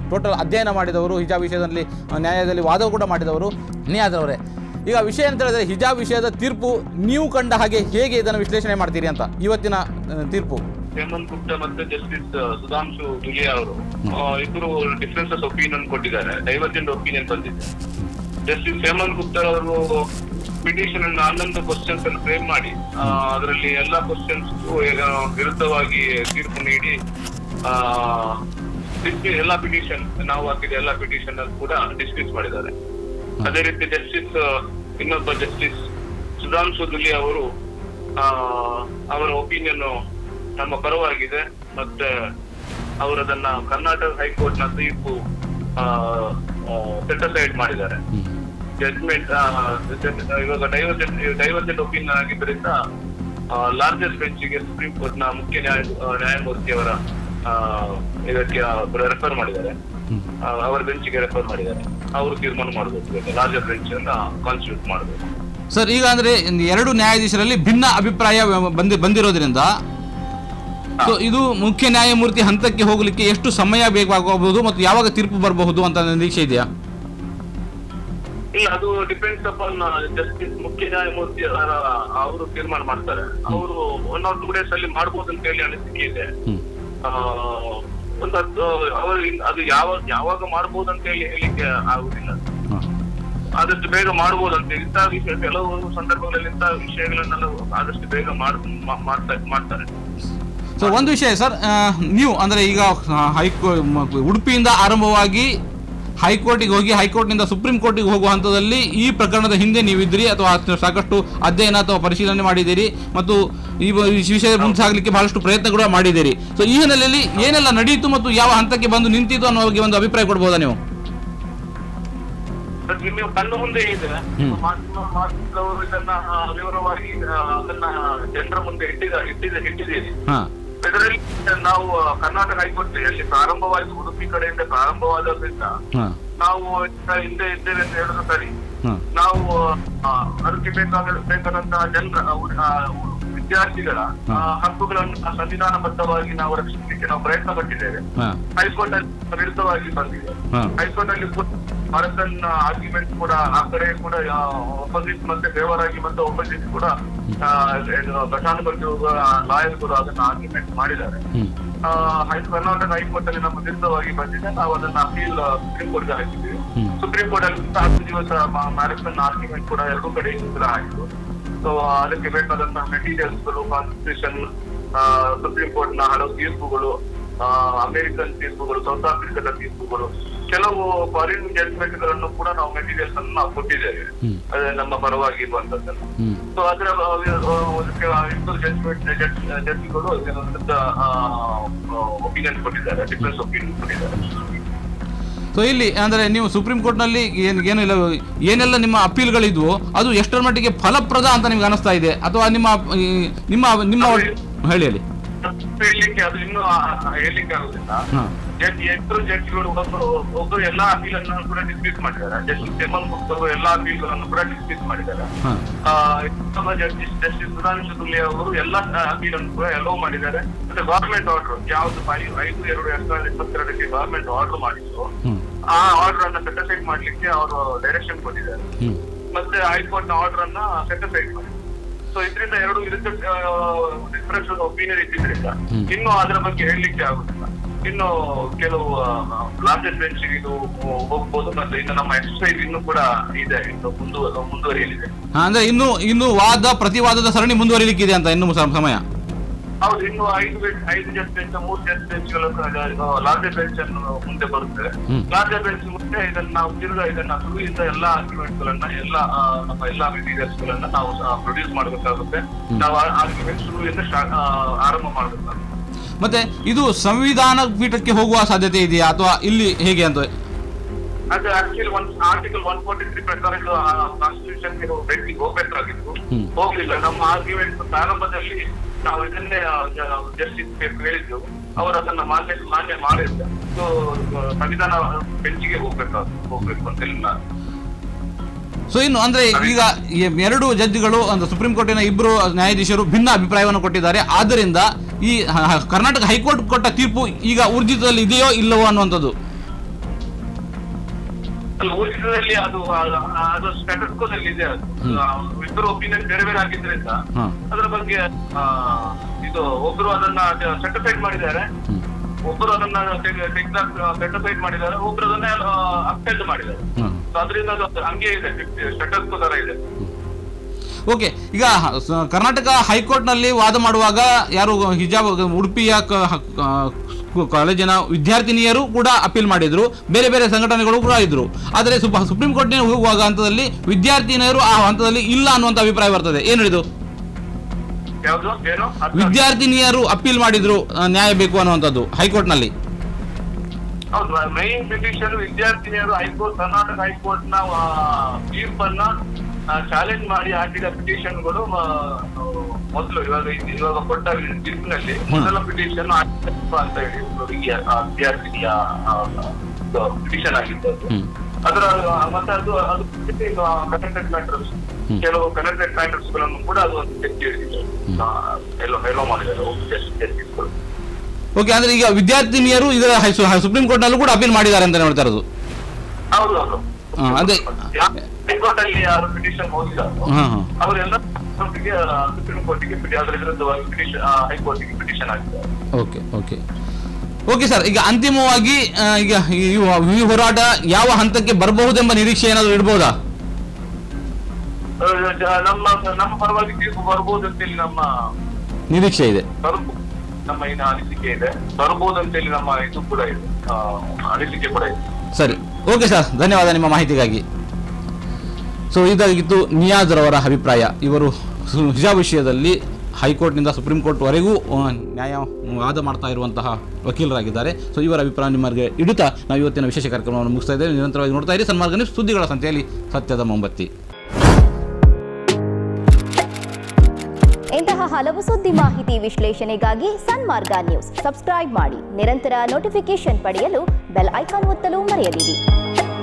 Total ಅಧ್ಯಯನ ಮಾಡಿದವರು ಹಿಜಾಬ್ ವಿಷಯದಲ್ಲಿ ಆ, ನ್ಯಾಯಾಲಯದಲ್ಲಿ ವಾದ ಕೂಡ ಮಾಡಿದವರು ನಿಯಾದ್ ಅವರೇ ಈಗ ವಿಷಯ ಅಂತ ಹೇಳಿದ್ರೆ ಹಿಜಾಬ್ ವಿಷಯದ ತೀರ್ಪು ನೀವು ಕಂಡ ಹಾಗೆ ಹೇಗೆ ಇದನ್ನು ವಿಶ್ಲೇಷಣೆ ಮಾಡ್ತೀರಿ ಅಂತ ಇವತ್ತಿನ ಆ, ತೀರ್ಪು ಹೇಮಂತ್ ಗುಪ್ತಾ ಮತ್ತೆ ಜಸ್ಟಿಸ್ ಸುಧಾಂಶು ದುಲಿಯಾ ಅವರು ಇಬ್ಬರು ಡಿಫ್ರೆನ್ಸಸ್ ಒಪಿನಿಯನ್ ಕೊಟ್ಟಿದ್ದಾರೆ ಡೈವರ್ಜೆಂಟ್ ಒಪಿನಿಯನ್ ಬಂದಿದೆ ಜಸ್ಟಿಸ್ ಹೇಮಂತ್ ಗುಪ್ತಾ ಅವರು ಪಿಟಿಷನ್ ಅನ್ನು ಹನ್ನೊಂದು ಕ್ವಶನ್ಸ್ ಅನ್ನು ಫ್ರೇಮ್ ಮಾಡಿ ಅದರಲ್ಲಿ ಎಲ್ಲಾ ಕ್ವಶನ್ಸ್ ವಿರುದ್ಧವಾಗಿ ತೀರ್ಪು ನೀಡಿ ಆ, dismiss- ಎಲ್ಲಾ ಪಿಟಿಷನ್ ನಾವು ಹಾಕಿದ ಎಲ್ಲಾ ಪಿಟಿಷನ್ ಕೂಡ ಡಿಸ್ಮಿಸ್ ಮಾಡಿದ್ದಾರೆ ಅದೇ ರೀತಿ ಜಸ್ಟಿಸ್ ಇನ್ನೊಬ್ಬ ಜಸ್ಟಿಸ್ ಸುಧಾಂಶು ದುಲಿ ಅವರು ಆ, ಅವರ ಒಪಿನಿಯನ್ ನಮ್ಮ ಪರವಾಗಿದೆ ಮತ್ತೆ ಅವರದನ್ನ ಕರ್ನಾಟಕ ಹೈಕೋರ್ಟ್ ನ ತೀರ್ಪು ಸೆಟಸೈಡ್ ಮಾಡಿದ್ದಾರೆ ಜಡ್ಜ್ಮೆಂಟ್ ಇವಾಗ ಡೈವರ್ಜೆಂಟ್ ಡೈವರ್ಜೆಂಟ್ ಒಪಿನಿಯನ್ ಆಗಿದ್ದರಿಂದ ಲಾರ್ಜೆಸ್ಟ್ ಬೆಂಚ್ಗೆ ಸುಪ್ರೀಂ ಕೋರ್ಟ್ ನ ಮುಖ್ಯ ನ್ಯಾಯ ನ್ಯಾಯಮೂರ್ತಿಯವರ ಆ, ಇದಕ್ಕೆ ರೆಫರ್ ಮಾಡಿದ್ದಾರೆ ಆ, ಅವರ ಬೆಂಚ್ಗೆ ರೆಫರ್ ಮಾಡಿದ್ದಾರೆ ಅವರು ತೀರ್ಮಾನ ಮಾಡಬೇಕು ಲಾರ್ಜರ್ ಬೆಂಚ್ ಅನ್ನ ಕಾನ್ಸ್ಟಿಟ್ಯೂಟ್ ಮಾಡಬೇಕು ಸರ್ ಈಗ ಅಂದರೆ ಎರಡು ನ್ಯಾಯಾಧೀಶರಲ್ಲಿ ಭಿನ್ನ ಅಭಿಪ್ರಾಯ ಬಂದಿ ಬಂದಿರೋದ್ರಿಂದ ಸೊ ಇದು ಮುಖ್ಯ ನ್ಯಾಯಮೂರ್ತಿ ಹಂತಕ್ಕೆ ಹೋಗಲಿಕ್ಕೆ ಎಷ್ಟು ಸಮಯ ಬೇಕಾಗಬಹುದು ಮತ್ತು ಯಾವಾಗ ತೀರ್ಪು ಬರಬಹುದು ಅಂತ ನಿರೀಕ್ಷೆ ಇದೆಯಾ ಇಲ್ಲ ಅದು ಡಿಪೆಂಡ್ಸ್ ಅಪಾನ್ ಜಸ್ಟಿಸ್ ಮುಖ್ಯ ನ್ಯಾಯಮೂರ್ತಿ ಅವರ- ಅವರು ತೀರ್ಮಾನ ಮಾಡ್ತಾರೆ ಅವರು ಒನ್ ಆರ್ ಟೂ ಡೇಸ್ ಅಲ್ಲಿ ಮಾಡ್ಬೋದು ಅಂತ ಹೇಳಿ ಅನಿಸಿಕೆ ಇದೆ ಹ್ಮ್. ಆ, ಒಂದು ಹತ್ತು ಅವರು ಇನ್- ಅದು ಯಾವ ಯಾವಾಗ ಮಾಡ್ಬೋದು ಅಂತ ಹೇಳಿ ಹೇಳಿಕ್ಕೆ ಆಗುದಿಲ್ಲ ಆದಷ್ಟು ಬೇಗ ಮಾಡ್ಬೋದು ಅಂತ ಇಂತಹ ವಿಷಯ ಕೆಲವು ಸಂದರ್ಭಗಳಲ್ಲಿ ಇಂತಹ ವಿಷಯಗಳನ್ನೆಲ್ಲ ಆದಷ್ಟು ಬೇಗ ಮಾಡ್ ಮಾ- ಮಾಡ್ತಾ ಮಾಡ್ತಾರೆ ಸೊ ಒಂದು ವಿಷಯ ಸರ್ ಆ, ನೀವು ಅಂದರೆ ಈಗ ಆ, ಹೈಕೋ ಮ- ಉಡುಪಿಯಿಂದ ಆರಂಭವಾಗಿ ಹೈಕೋರ್ಟಿಗೆ ಹೋಗಿ ಹೈಕೋರ್ಟ್ನಿಂದ ಸುಪ್ರೀಂ ಕೋರ್ಟಿಗೆ ಹೋಗುವ ಹಂತದಲ್ಲಿ ಈ ಪ್ರಕರಣದ ಹಿಂದೆ ನೀವಿದ್ರಿ ಅಥವಾ ಅಷ್ಟು ಸಾಕಷ್ಟು ಅಧ್ಯಯನ ಅಥವಾ ಪರಿಶೀಲನೆ ಮಾಡಿದ್ದೀರಿ ಮತ್ತು ಈ ವ- ಈ ವಿಷಯ ಮುಂದೆ ಸಾಗಲಿಕ್ಕೆ ಬಹಳಷ್ಟು ಪ್ರಯತ್ನ ಕೂಡ ಮಾಡಿದ್ದೀರಿ ಸೊ ಈ ಹಿನ್ನೆಲೆಯಲ್ಲಿ ಏನೆಲ್ಲ ನಡೆಯಿತು ಮತ್ತು ಯಾವ ಹಂತಕ್ಕೆ ಬಂದು ನಿಂತಿತು ಅನ್ನೋ ಬಗ್ಗೆ ಒಂದು ಅಭಿಪ್ರಾಯ ಕೊಡ್ಬೋದಾ ನೀವು ಬಟ್ ನೀವು ಕಣ್ಣು ಮುಂದೆ ಇದೆ ಮಾಧ್ಯಮ ಮಾಧ್ಯಮದವರು ಇದನ್ನ ಆ, ವಿವರವಾಗಿ ಆ, ಅದನ್ನ ಜನರ ಮುಂದೆ ಇಟ್ಟಿದ ಇಟ್ಟಿದ ಇಟ್ಟಿದ್ದೀರಿ ಹಾಂ ಇದರಲ್ಲಿ ನಾವು ಆ, ಕರ್ನಾಟಕ ಹೈಕೋರ್ಟ್ ಅಲ್ಲಿ ಪ್ರಾರಂಭವಾಯಿತು ಉಡುಪಿ ಕಡೆಯಿಂದ ಪ್ರಾರಂಭವಾದ್ರಿಂದ ಹಾಂ ನಾವು ಹಿಂದೆ ಇದ್ದೇವೆ ಅಂತ ಹೇಳೋದು ಸರಿ ಹಾಂ ನಾವು ಆ, ಅದಕ್ಕೆ ಬೇಕಾದ ಬೇಕಾದಂತಹ ಜನರ ಆ, ವಿದ್ಯಾರ್ಥಿಗಳ ಆ, ಹಕ್ಕುಗಳನ್ನು ಸಂವಿಧಾನಬದ್ಧವಾಗಿ ನಾವು ರಕ್ಷಿಸಲಿಕ್ಕೆ ನಾವು ಪ್ರಯತ್ನ ಪಟ್ಟಿದ್ದೇವೆ ಹಾಂ ಹೈಕೋರ್ಟ್ ಅಲ್ಲಿ ವಿರುದ್ಧವಾಗಿ ಬಂದಿದೆ ಹಾಂ ಹೈಕೋರ್ಟ್ ಅಲ್ಲಿ ಭಾರತನ್ ಆರ್ಗ್ಯುಮೆಂಟ್ ಕೂಡ ಆ ಕಡೆ ಕೂಡ ಒಪೋಸಿಟ್ ಮತ್ತೆ ಫೇವರ್ ಆಗಿ ಮತ್ತೆ ಒಪೋಸಿಟ್ ಕೂಡ ಆ, ಏನು ಘಟಾನುಘಟಿ ಲಾಯರ್ಗಳು ಅದನ್ನ ಆರ್ಗ್ಯುಮೆಂಟ್ ಮಾಡಿದ್ದಾರೆ ಹ್ಞೂ ಆ, ಹೈ ಕರ್ನಾಟಕ ಹೈಕೋರ್ಟ್ ಅಲ್ಲಿ ನಮ್ಮ ವಿರುದ್ಧವಾಗಿ ಬಂದಿದೆ ನಾವು ಅದನ್ನ ಅಪೀಲ್ ಸುಪ್ರೀಂ ಕೋರ್ಟ್ ಹಾಕಿದ್ದೀವಿ ಹ್ಮ್. ಸುಪ್ರೀಂ ಕೋರ್ಟ್ ಅಲ್ಲಿ ಹತ್ತು ದಿವಸ ಮ್ಯಾರಥಾನ್ ಆರ್ಗ್ಯುಮೆಂಟ್ ಕೂಡ ಎರಡೂ ಕಡೆಯಿಂದ ಕೂಡ ಆಯಿತು ಸೊ ಅದಕ್ಕೆ ಬೇಕಾದಂತಹ ಮೆಟೀರಿಯಲ್ಸ್ಗಳು ಕಾನ್ಸ್ಟಿಟ್ಯೂಷನ್ ಸುಪ್ರೀಂ ಕೋರ್ಟ್ ನ ಹಲವು ತೀರ್ಪುಗಳು ಆ, ಅಮೆರಿಕನ್ ತೀರ್ಪುಗಳು ಸೌತ್ ಆಫ್ರಿಕಾದ ತೀರ್ಪುಗಳು ಕೆಲವು ಫಾರಿನ್ ಜಡ್ಜ್ಮೆಂಟ್ ಗಳನ್ನು ಕೂಡ ನಾವು ಮೆಟೀರಿಯಲ್ಸ್ ಅನ್ನು ನಾವು ಕೊಟ್ಟಿದ್ದೇವೆ ಹ್ಮ್. ಅದೇ ನಮ್ಮ ಪರವಾಗಿ ಇರುವಂತದ್ದನ್ನು ಹ್ಞೂ ಸೊ ಅದರ ಇಬ್ಬರು ಜಡ್ಜ್ಮೆಂಟ್ ಜಡ್ಜಿಗಳು ಇದರ ವಿರುದ್ಧ ಒಪಿನಿಯನ್ ಕೊಟ್ಟಿದ್ದಾರೆ ಡಿಫರೆನ್ಸ್ ಒಪಿನಿಯನ್ ಕೊಟ್ಟಿದ್ದಾರೆ ಸೊ ಇಲ್ಲಿ ಅಂದರೆ ನೀವು ಸುಪ್ರೀಂ ಕೋರ್ಟ್ನಲ್ಲಿ ಏನು ಏನಿಲ್ಲ ಏನೆಲ್ಲ ನಿಮ್ಮ ಅಪೀಲ್ಗಳಿದ್ವು ಅದು ಎಷ್ಟರ ಮಟ್ಟಿಗೆ ಫಲಪ್ರದ ಅಂತ ನಿಮ್ಗೆ ಅನಿಸ್ತಾ ಇದೆ ಅಥವಾ ನಿಮ್ಮ ಈ, ನಿಮ್ಮ ನಿಮ್ಮ ಹೇಳಿ ಹೇಳಿ ಹೇಳಲಿಕ್ಕೆ ಅದು ಇನ್ನೂ ಆ- ಆ ಹೇಳಲಿಕ್ಕೆ ಆಗುದಿಲ್ಲ ಹಾಂ ಜಡ್ಜ್ ಇಬ್ಬರು ಜಡ್ಜಿಗಳು ಒಬ್ಬರು ಒಬ್ಬರು ಎಲ್ಲಾ ಅಪೀಲ್ ಅನ್ನು ಕೂಡ ಡಿಸ್ಮಿಸ್ ಮಾಡಿದ್ದಾರೆ ಜಸ್ಟಿಸ್ ಹೇಮಂತ್ ಗುಪ್ತ ಅವರು ಎಲ್ಲಾ ಅಪೀಲ್ಗಳನ್ನು ಕೂಡ ಡಿಸ್ಮಿಸ್ ಮಾಡಿದ್ದಾರೆ ಹಾಂ ಆ, ಇನ್ನೊಬ್ಬ ಜಸ್ಟಿಸ್ ಜಸ್ಟಿಸ್ ಸುಧಾಂಶು ದುಲೆ ಅವರು ಎಲ್ಲಾ ಅಪೀಲ್ ಅನ್ನು ಕೂಡ ಎಲ್ಲೋ ಮಾಡಿದ್ದಾರೆ ಮತ್ತೆ ಗವರ್ಮೆಂಟ್ ಆರ್ಡರ್ ಯಾವ್ದು ಐದು ಐದು ಎರಡು ಎರಡ್ ಸಾವಿರದ ಇಪ್ಪತ್ತೆರಡಕ್ಕೆ ಗವರ್ಮೆಂಟ್ ಆರ್ಡರ್ ಮಾಡಿತ್ತು ಹ್ಞೂ ಆ ಆರ್ಡರ್ ಅನ್ನ ಸೆಟಿಸೈಡ್ ಮಾಡ್ಲಿಕ್ಕೆ ಅವರು ಡೈರೆಕ್ಷನ್ ಕೊಟ್ಟಿದ್ದಾರೆ ಹ್ಞೂ ಮತ್ತೆ ಹೈಕೋರ್ಟ್ ನ ಆರ್ಡರ್ ಅನ್ನ ಸೆಟಿಸೈಡ್ ಮಾಡಿ ಸೊ ಇದರಿಂದ ಎರಡು ವಿರುದ್ಧ ಡಿಫರೆನ್ಸ್ ಒಪಿನಿಯನ್ ಇದ್ದಿದ್ರಿಂದ ಇನ್ನು ಅದರ ಬಗ್ಗೆ ಹೇಳಲಿಕ್ಕೆ ಆಗುದಿಲ್ಲ ಇನ್ನು ಕೆಲವು ಲಾರ್ಜೆಸ್ಟ್ ಬೆಂಚ್ ಇದು ಹೋಗ್ಬೋದು ಮತ್ತೆ ಇನ್ನು ನಮ್ಮ ಎಕ್ಸರ್ಸೈಸ್ ಇನ್ನು ಕೂಡ ಇದೆ ಇನ್ನು ಮುಂದುವ ಮುಂದುವರಿಯಲಿದೆ ಹಾಂ ಅಂದರೆ ಇನ್ನು ಇನ್ನು ವಾದ ಪ್ರತಿವಾದದ ಸರಣಿ ಮುಂದುವರಿಲಿಕ್ಕಿದೆ ಅಂತ ಇನ್ನು ಸ- ಸಮಯ ಹೌದು ಇನ್ನು ಐದು ಬೆಂಚ್ ಐದು ಜಸ್ಟ್ ಬೆಂಚ್ ಮೂರು ಜಸ್ಟ್ ಬೆಂಚ್ಗಳು ಲಾರ್ಜರ್ ಬೆಂಚ್ ಅನ್ನು ಮುಂದೆ ಬರುತ್ತೆ ಹ್ಮ್. ಲಾರ್ಜರ್ ಬೆಂಚ್ ಮುಂದೆ ಇದನ್ನ ನಾವು ತಿರ್ಗಾ ಇದನ್ನ ಶುರುವಿಂದ ಎಲ್ಲಾ ಆರ್ಗ್ಯುಮೆಂಟ್ ಗಳನ್ನ ಎಲ್ಲ ಆ, ನಮ್ಮ ಎಲ್ಲಾ ಮೆಟೀರಿಯಲ್ಸ್ ಗಳನ್ನ ನಾವು ಪ್ರೊಡ್ಯೂಸ್ ಮಾಡಬೇಕಾಗುತ್ತೆ ನಾವು ಆರ್ಗ್ಯುಮೆಂಟ್ ಶುರುವಿಂದ ಸ್ಟಾರ್ಟ್ ಆರಂಭ ಮಾಡಬೇಕಾಗುತ್ತೆ ಮತ್ತೆ ಇದು ಸಂವಿಧಾನ ಪೀಠಕ್ಕೆ ಹೋಗುವ ಸಾಧ್ಯತೆ ಇದೆಯಾ ಅಥವಾ ಇಲ್ಲಿ ಹೇಗೆ ಅಂತ ಅದು actually one article one forty three ಪ್ರಕಾರ ಇದು ಕಾನ್ಸ್ಟಿಟ್ಯೂಷನ್ ಭೇಟಿಗೆ ಹೋಗ್ಬೇಕಾಗಿತ್ತು ಹ್ಮ್. ಹೋಗ್ಲಿಲ್ಲ ನಮ್ಮ ಆರ್ಗ್ಯುಮೆಂಟ್ ಪ್ರಾರಂಭದಲ್ಲಿ ನಾವು ಇದನ್ನೇ ಜಸ್ಟಿಸ್ ಹೇಳಿದ್ದೆವು ಅವರು ಅದನ್ನ ಮಾನ್ಯ ಮಾನ್ಯ ಮಾಡಿಲ್ಲ ಸೊ ಸಂವಿಧಾನ ಬೆಂಚಿಗೆ ಹೋಗ್ಬೇಕಾಗುತ್ತೆ ಹೋಗ್ಬೇಕು ಅಂತ ಹೇಳಿ ನಾನು ಸೊ ಇನ್ನು ಅಂದ್ರೆ ಈಗ ಎ- ಎರಡು ಜಡ್ಜ್ಗಳು ಅಂದ್ರೆ ಸುಪ್ರೀಂ ಕೋರ್ಟಿನ ಇಬ್ಬರು ನ್ಯಾಯಾಧೀಶರು ಭಿನ್ನ ಅಭಿಪ್ರಾಯವನ್ನು ಕೊಟ್ಟಿದ್ದಾರೆ ಆದ್ದರಿಂದ ಈ ಹ- ಹ- ಕರ್ನಾಟಕ ಹೈಕೋರ್ಟ್ ಕೊಟ್ಟ ತೀರ್ಪು ಈಗ ಊರ್ಜಿತದಲ್ಲಿ ಇದೆಯೋ ಇಲ್ಲವೋ ಅನ್ನುವಂಥದ್ದು ಅಲ್ಲ ಓದಿದ್ರಲ್ಲಿ ಅದು ಆ- ಆ- ಅದು ಸ್ಟ್ಯಾಟಸ್ಕೋದಲ್ಲಿ ಇದೆ ಅದು ಆ, ಇಬ್ಬರು ಒಪಿನಿಯನ್ ಬೇರೆ ಬೇರೆ ಆಗಿದ್ರಿಂದ ಹಾಂ ಅದರ ಬಗ್ಗೆ ಆ, ಇದು ಒಬ್ರು ಅದನ್ನ ಸರ್ಟಿಫೈಡ್ ಮಾಡಿದ್ದಾರೆ ಹ್ಮ್. ಒಬ್ರು ಅದನ್ನ ಸರ್ಟಿಫೈಡ್ ಮಾಡಿದ್ದಾರೆ ಒಬ್ರು ಅದನ್ನ ಅಪ್ಸೆಂಡ್ ಮಾಡಿದ್ದಾರೆ ಹಾಂ So ಅದರಿಂದ ಅದು ಹಂಗೆ ಇದೆ ಸ್ಟೇಟಸ್ ತರ ಇದೆ ಓಕೆ ಈಗ ಸ- ಕರ್ನಾಟಕ ಹೈಕೋರ್ಟ್ನಲ್ಲಿ ವಾದ ಮಾಡುವಾಗ ಯಾರು ಹಿಜಾಬ್ ಉಡುಪಿಯ ಕ- ಹ- ಆ, ಸ್ಕೂ- ಕಾಲೇಜಿನ ವಿದ್ಯಾರ್ಥಿನಿಯರು ಕೂಡ ಅಪೀಲ್ ಮಾಡಿದ್ರು ಬೇರೆ ಬೇರೆ ಸಂಘಟನೆಗಳು ಕೂಡ ಇದ್ರು ಆದರೆ ಸುಪ ಸುಪ್ರೀಂ ಕೋರ್ಟ್ನ ಹೋಗುವಾಗ ಹಂತದಲ್ಲಿ ವಿದ್ಯಾರ್ಥಿನಿಯರು ಆ ಹಂತದಲ್ಲಿ ಇಲ್ಲ ಅನ್ನುವಂಥ ಅಭಿಪ್ರಾಯ ಬರ್ತದೆ ಏನು ಹೇಳಿದು ಯಾವ್ದು ಏನು ಅರ್ಥ- ವಿದ್ಯಾರ್ಥಿನಿಯರು ಅಪೀಲ್ ಮಾಡಿದ್ರು ಆ, ನ್ಯಾಯ ಬೇಕು ಅನ್ನುವಂಥದ್ದು ಹೈಕೋರ್ಟ್ನಲ್ಲಿ ಹೌದು ಮೈನ್ ಪಿಟಿಷನ್ ವಿದ್ಯಾರ್ಥಿನಿಯರು ಹೈಕೋರ್ಟ್ ಕರ್ನಾಟಕ ಹೈಕೋರ್ಟ್ ನ ಆ, ತೀರ್ಪನ್ನ ಚಾಲೆಂಜ್ ಮಾಡಿ ಹಾಕಿದ ಪಿಟಿಷನ್ಗಳು ಮೊದಲು ಇವಾಗ ಇವಾಗ ಕೊಟ್ಟ ತೀರ್ಪಿನಲ್ಲಿ ಮೊದಲ ಪಿಟಿಷನ್ ಅಂತ ಹೇಳಿ ಹುಡುಗಿಯ ಆ, ವಿದ್ಯಾರ್ಥಿನಿಯ ಪಿಟಿಷನ್ ಆಗಿದ್ದದ್ದು ಹ್ಮ್. ಅದರ ಮತ್ತೆ ಅದು ಅದು ಕನೆಕ್ಟೆಡ್ ಮ್ಯಾಟರ್ಸ್ ಕೆಲವು ಕನೆಕ್ಟೆಡ್ ಮ್ಯಾಟರ್ಸ್ ಗಳನ್ನು ಕೂಡ ಅದು ಒಂದು ಎತ್ತಿ ಹಿಡಿದಿದೆ ಆ, ಎಲ್ಲೋ ಎಲ್ಲೋ ಮಾಡಿದ್ದಾರೆ ಜಸ್ಟಿಸ್ಗಳು ಓಕೆ ಅಂದ್ರೆ ಈಗ ವಿದ್ಯಾರ್ಥಿನಿಯರು ಇದರ ಹೈ- ಸು- ಸುಪ್ರೀಂ ಕೋರ್ಟ್ನಲ್ಲೂ ಕೂಡ ಅಪೀಲ್ ಮಾಡಿದ್ದಾರೆ ಅಂತ ಹೇಳ್ತಾ ಇರೋದು ಹೌದು ಹೌದು ಹಾ, ಅದೇ. ಹೈಕೋರ್ಟ್ ಅಲ್ಲಿ ಯಾರು ಪಿಟಿಷನ್ ಹೋಗಿದ್ದಾರೋ ಹಾಂ ಹಾಂ ಅವರೆಲ್ಲ ಕೋರ್ಟಿಗೆ ಸುಪ್ರೀಂ ಕೋರ್ಟಿಗೆ ಪಿಟಿ ಅದರ ವಿರುದ್ಧವಾಗಿ ಪಿಟಿಷನ್ ಹೈಕೋರ್ಟಿಗೆ ಪಿಟಿಷನ್ ಆಗಿದ್ದಾರೆ ಓಕೆ ಓಕೆ ಓಕೆ ಸರ್ ಈಗ ಅಂತಿಮವಾಗಿ ಆ, ಈಗ ಈ ಈ ಹೋರಾಟ ಯಾವ ಹಂತಕ್ಕೆ ಬರಬಹುದೆಂಬ ನಿರೀಕ್ಷೆ ಏನಾದರೂ ಇಡ್ಬೋದಾ ಆ, ಜ- ನಮ್ಮ ನಮ್ಮ ಪರವಾಗಿ ತೀರ್ಪು ಬರ್ಬೋದು ಅಂತೇಳಿ ನಮ್ಮ ನಿರೀಕ್ಷೆ ಇದೆ ಬರ್ಬೋ- ನಮ್ಮ ಏನು ಅನಿಸಿಕೆ ಇದೆ ಬರ್ಬೋದು ಅಂತೇಳಿ ನಮ್ಮ ಇದು ಕೂಡ ಇದೆ ಆ, ಅನಿಸಿಕೆ ಕೂಡ ಇದೆ ಸರಿ ಓಕೆ ಸರ್ ಧನ್ಯವಾದ ನಿಮ್ಮ ಮಾಹಿತಿಗಾಗಿ ಸೊ ಇದಾಗಿತ್ತು ನಿಯಾಜ್ ರವರ ಅಭಿಪ್ರಾಯ ಇವರು ಸು- ಹಿಜಾಬ್ ವಿಷಯದಲ್ಲಿ ಹೈಕೋರ್ಟ್ನಿಂದ ಸುಪ್ರೀಂ ಕೋರ್ಟ್ವರೆಗೂ ಆ, ನ್ಯಾಯ ವಾದ ಮಾಡ್ತಾ ಇರುವಂತಹ ವಕೀಲರಾಗಿದ್ದಾರೆ ಸೊ ಇವರ ಅಭಿಪ್ರಾಯ ನಿಮಗೆ ಇಡುತ್ತಾ ನಾವು ಇವತ್ತಿನ ವಿಶೇಷ ಕಾರ್ಯಕ್ರಮವನ್ನು ಮುಗಿಸ್ತಾ ಇದ್ದೇವೆ ನಿರಂತರವಾಗಿ ನೋಡ್ತಾ ಇರಿ ಸನ್ಮಾರ್ಗ ನ್ಯೂಸ್ ಸುದ್ದಿಗಳ ಸಂತೆಯಲ್ಲಿ ಸತ್ಯದ ಮೊಂಬತ್ತಿ ಇಂತಹ ಹಲವು ಸುದ್ದಿ ಮಾಹಿತಿ ವಿಶ್ಲೇಷಣೆಗಾಗಿ ಸನ್ಮಾರ್ಗ ನ್ಯೂಸ್ ಸಬ್ಸ್ಕ್ರೈಬ್ ಮಾಡಿ ನಿರಂತರ ನೋಟಿಫಿಕೇಶನ್ ಪಡೆಯಲು ಬೆಲ್ ಐಕಾನ್ ಒತ್ತಲು ಮರೆಯದಿರಿ